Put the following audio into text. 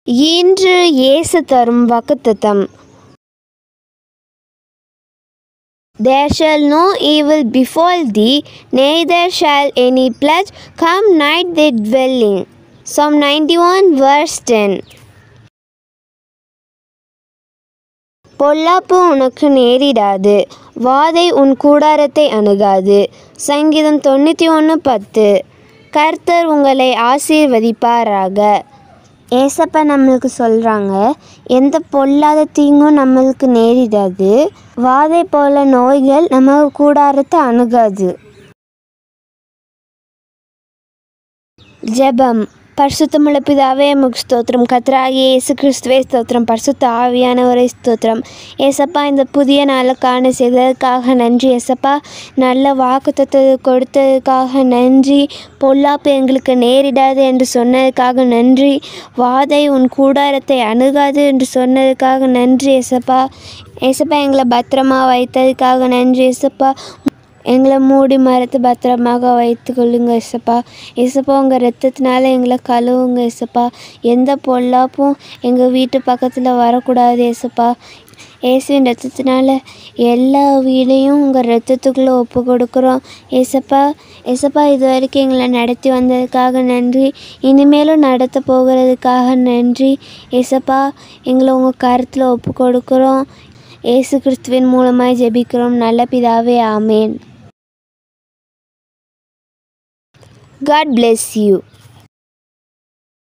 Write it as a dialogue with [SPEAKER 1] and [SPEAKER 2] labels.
[SPEAKER 1] இன்று இயேசு தரும் வாக்குத்தத்தம் There shall no evil befall thee, neither shall any plague come nigh thy dwelling. Psalm 91 verse 10 பொல்லாப்பு உனக்கு நேரிடாது வாதை உன் கூடாரத்தை அணுகாது சங்கீதம் தொண்ணூற்றி ஒன்று பத்து கர்த்தர் உங்களை ஆசீர்வதிப்பாராக ஏசப்பா நம்மளுக்கு சொல்கிறாங்க எந்த பொல்லாத தீங்கும் நம்மளுக்கு நேரிடாது வாதை போல நோய்கள் நம்ம கூடாரத்தை அணுகாது ஜெபம் பரிசுத்தமுள்ள பிதாவே முக் ஸ்தோத்திரம் கத்ராகிய இயேசு கிறிஸ்துவே ஸ்தோத்திரம் பரிசுத்த ஆவியானவரை ஸ்தோத்திரம் ஏசப்பா இந்த புதிய நாளுக்கான செய்ததற்காக நன்றி ஏசப்பா நல்ல வாக்குத்தத்தை கொடுத்ததுக்காக நன்றி பொல்லாப்பு எங்களுக்கு நேரிடாது என்று சொன்னதுக்காக நன்றி வாதை உன் கூடாரத்தை அணுகாது என்று சொன்னதுக்காக நன்றி ஏசப்பா ஏசப்பா எங்களை பத்திரமா வைத்ததுக்காக நன்றி ஏசப்பா எங்களை மூடி மரத்து பத்திரமாக வைத்து கொள்ளுங்க இசப்பா இசப்பா உங்கள் ரத்தத்தினால எங்களை கழுவுங்க இசப்பா எந்த பொல்லாப்பும் எங்கள் வீட்டு பக்கத்தில் வரக்கூடாது இசப்பா இயேசுவின் ரத்தத்தினால எல்லா வீடையும் உங்கள் ரத்தத்துக்குள்ளே ஒப்பு கொடுக்குறோம் ஏசப்பா ஏசப்பா இது வரைக்கும் எங்களை நடத்தி வந்ததுக்காக நன்றி இனிமேலும் நடத்த போகிறதுக்காக நன்றி ஏசப்பா எங்களை உங்கள் கருத்தில் ஒப்பு கொடுக்குறோம் இயேசு கிறிஸ்துவின் மூலமாய் ஜெபிக்கிறோம் நல்ல பிதாவே ஆமேன் God bless you.